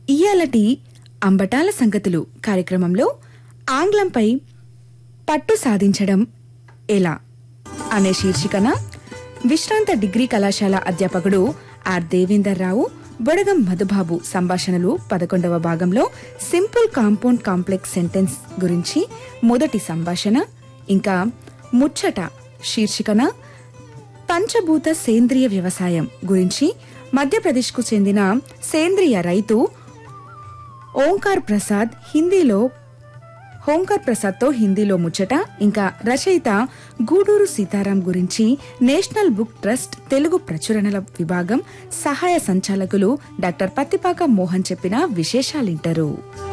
ఇయ్యాలటి అంబటాల సంగతులు కార్యక్రమంలో ఆంగ్లంపై పట్టు సాధించడం ఎలా అనే శీర్షికన విశ్రాంత డిగ్రీ కళాశాల అధ్యాపకుడు ఆర్ దేవేందర్ రావు బొడగం మధుబాబు సంభాషణలు పదకొండవ భాగంలో సింపుల్ కాంపౌండ్ కాంప్లెక్స్ సెంటెన్స్ గురించి మొదటి సంభాషణ ఇంకా ముచ్చట శీర్షికన పంచభూత సేంద్రియ వ్యవసాయం గురించి మధ్యప్రదేశ్కు చెందిన సేంద్రియ రైతు ఓంకార్ ప్రసాద్ హిందీలో ఓంకార్ ప్రసాద్తో హిందీలో ముచ్చట ఇంకా రచయిత గూడూరు సీతారాం గురించి నేషనల్ బుక్ ట్రస్ట్ తెలుగు ప్రచురణల విభాగం సహాయ సంచాలకులు డాక్టర్ పత్తిపాక మోహన్ చెప్పిన విశేషాలింటారు